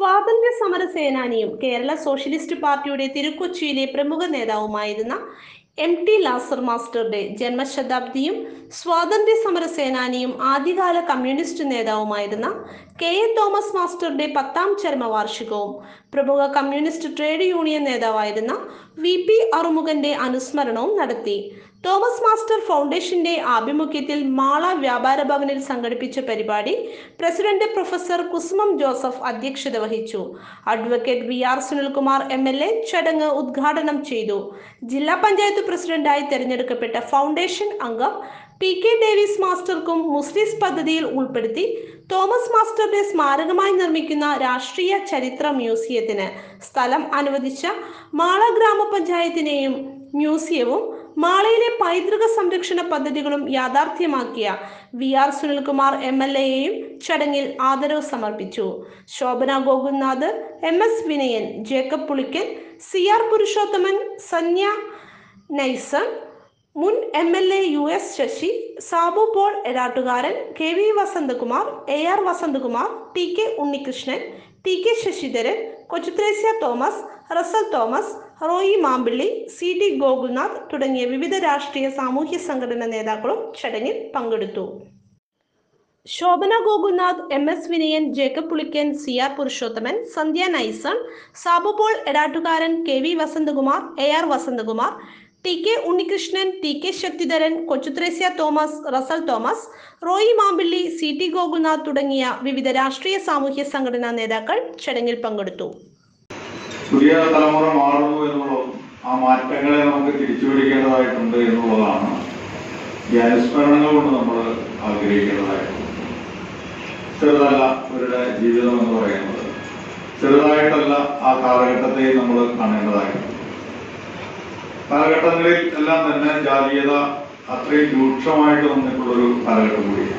സ്വാതന്ത്ര്യ സമര സേനാനിയും കേരള സോഷ്യലിസ്റ്റ് പാർട്ടിയുടെ തിരുക്കൊച്ചിയിലെ പ്രമുഖ നേതാവുമായിരുന്ന എം ടി ലാസർ മാസ്റ്ററുടെ ജന്മശതാബ്ദിയും സ്വാതന്ത്ര്യ സമര സേനാനിയും ആദ്യകാല കമ്മ്യൂണിസ്റ്റ് നേതാവുമായിരുന്ന കെ എ തോമസ് മാസ്റ്ററുടെ പത്താം ചരമവാർഷികവും പ്രമുഖ കമ്മ്യൂണിസ്റ്റ് ട്രേഡ് യൂണിയൻ നേതാവായിരുന്ന വി പി അറുമുഖന്റെ അനുസ്മരണവും നടത്തി തോമസ് മാസ്റ്റർ ഫൗണ്ടേഷന്റെ ആഭിമുഖ്യത്തിൽ മാള വ്യാപാര ഭവനിൽ സംഘടിപ്പിച്ച പരിപാടി പ്രസിഡന്റ് പ്രൊഫസർ കുസുമം ജോസഫ് അധ്യക്ഷത വഹിച്ചു advocate V R Sunilkumar M L A ചടങ്ങ് ഉദ്ഘാടനം ചെയ്തു ജില്ലാ പഞ്ചായത്ത് പ്രസിഡന്റായി തെരഞ്ഞെടുക്കപ്പെട്ട ഫൗണ്ടേഷൻ അംഗം പി കെ ഡേവിസ് മാസ്റ്റർക്കും മുസ്ലിസ് പദ്ധതിയിൽ ഉൾപ്പെടുത്തി തോമസ് മാസ്റ്ററുടെ സ്മാരകമായി നിർമ്മിക്കുന്ന രാഷ്ട്രീയ ചരിത്ര മ്യൂസിയത്തിന് സ്ഥലം അനുവദിച്ച മാള ഗ്രാമപഞ്ചായത്തിനെയും മ്യൂസിയവും മാളയിലെ പൈതൃക സംരക്ഷണ പദ്ധതികളും യാഥാർത്ഥ്യമാക്കിയ V R Sunilkumar M L എയെയും ചടങ്ങിൽ ആദരവ് സമർപ്പിച്ചു Shobhana Gokulnath M S Vinayan Jacob Pulikkal C R Purushothaman Sanya Naison മുൻ M L A U S Sasi Sabu Paul Edattukaran K V Vasanthakumar A R Vasanthakumar T K Unnikrishnan T K Sasidharan Kochuthresia Thomas Russel Thomas Roy Mampilly C T Gokulnath തുടങ്ങിയ വിവിധ രാഷ്ട്രീയ സാമൂഹ്യ സംഘടനാ നേതാക്കളും ചടങ്ങിൽ പങ്കെടുത്തു Shobhana Gokulnath M S Vinayan Jacob Pulikkan C R Purushothaman Sandhya Naison Sabu Paul Edattukaran K V Vasanthakumar A R Vasanthakumar T K Unnikrishnan T K Sakthidharan Kochuthresia Thomas Russel Thomas Roy Mampilly C T Gokulnath തുടങ്ങിയ വിവിധ രാഷ്ട്രീയ സാമൂഹ്യ സംഘടനാ നേതാക്കൾ ചടങ്ങിൽ പങ്കെടുത്തു പുതിയ തലമുറ മാറുന്നു എന്നുള്ളതും ആ മാറ്റങ്ങളെ നമുക്ക് തിരിച്ചുപിടിക്കേണ്ടതായിട്ടുണ്ട് എന്നുള്ളതാണ് ഈ അനുസ്മരണങ്ങൾ കൊണ്ട് നമ്മൾ ആഗ്രഹിക്കേണ്ടതായിട്ടുണ്ട് ചെറുതല്ല ഇവരുടെ ജീവിതം എന്ന് പറയുന്നത് ചെറുതായിട്ടല്ല ആ കാലഘട്ടത്തെ നമ്മൾ കാണേണ്ടതായിട്ടുണ്ട് കാലഘട്ടങ്ങളിൽ എല്ലാം തന്നെ ജാതീയത അത്രയും രൂക്ഷമായിട്ട് വന്നിട്ടുള്ളൊരു കാലഘട്ടം കൂടിയാണ്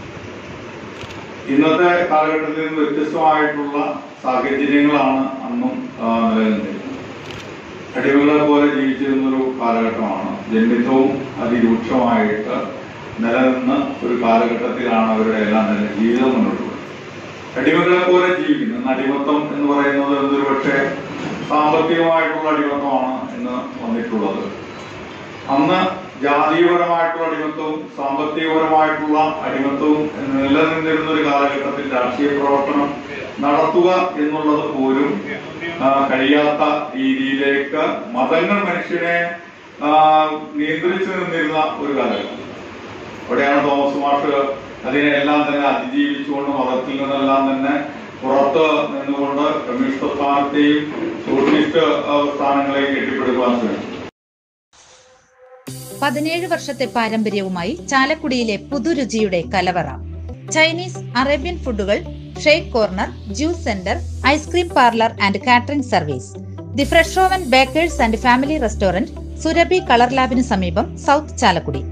ഇന്നത്തെ കാലഘട്ടത്തിൽ നിന്ന് വ്യത്യസ്തമായിട്ടുള്ള സാഹചര്യങ്ങളാണ് അന്നും ആ, നിലനിന്നിരുന്നത് അടിമകളെ പോലെ ജീവിച്ചിരുന്നൊരു കാലഘട്ടമാണ് ജന്മിത്വവും അതിരൂക്ഷമായിട്ട് നിലനിന്ന ഒരു കാലഘട്ടത്തിലാണ് അവരുടെ എല്ലാം തന്നെ ജീവിതം മുന്നോട്ട് പോയത് അടിമകളെ പോലെ ജീവിക്കുന്നു ഇന്ന് അടിമത്തം എന്ന് പറയുന്നത് എന്തൊരു പക്ഷേ സാമ്പത്തികമായിട്ടുള്ള അടിമത്തമാണ് ഇന്ന് വന്നിട്ടുള്ളത് അന്ന് ജാതീയപരമായിട്ടുള്ള അടിമത്വവും സാമ്പത്തികപരമായിട്ടുള്ള അടിമത്വവും നിലനിന്നിരുന്ന ഒരു കാലഘട്ടത്തിൽ രാഷ്ട്രീയ പ്രവർത്തനം നടത്തുക എന്നുള്ളത് പോലും ആ, കഴിയാത്ത രീതിയിലേക്ക് മതങ്ങൾ മനുഷ്യനെ ആ, നിയന്ത്രിച്ചു നിന്നിരുന്ന ഒരു കാലഘട്ടം അവിടെയാണ് തോമസ് മാഷ് അതിനെല്ലാം തന്നെ അതിജീവിച്ചുകൊണ്ട് മതത്തിൽ നിന്നെല്ലാം തന്നെ പുറത്ത് നിന്നുകൊണ്ട് കമ്മ്യൂണിസ്റ്റ് പ്രസ്ഥാനത്തെയും സോഷ്യലിസ്റ്റ് ആ, സ്ഥാനങ്ങളെയും കെട്ടിപ്പടുക്കുവാൻ ശ്രമിച്ചു പതിനേഴ് വർഷത്തെ പാരമ്പര്യവുമായി ചാലക്കുടിയിലെ പുതുരുചിയുടെ കലവറ ചൈനീസ് അറേബ്യൻ ഫുഡുകൾ shake corner juice centre ice cream parlour and catering service the fresh oven bakers and family restaurant Surabhi colour ലാബിന് സമീപം സൗത്ത് ചാലക്കുടി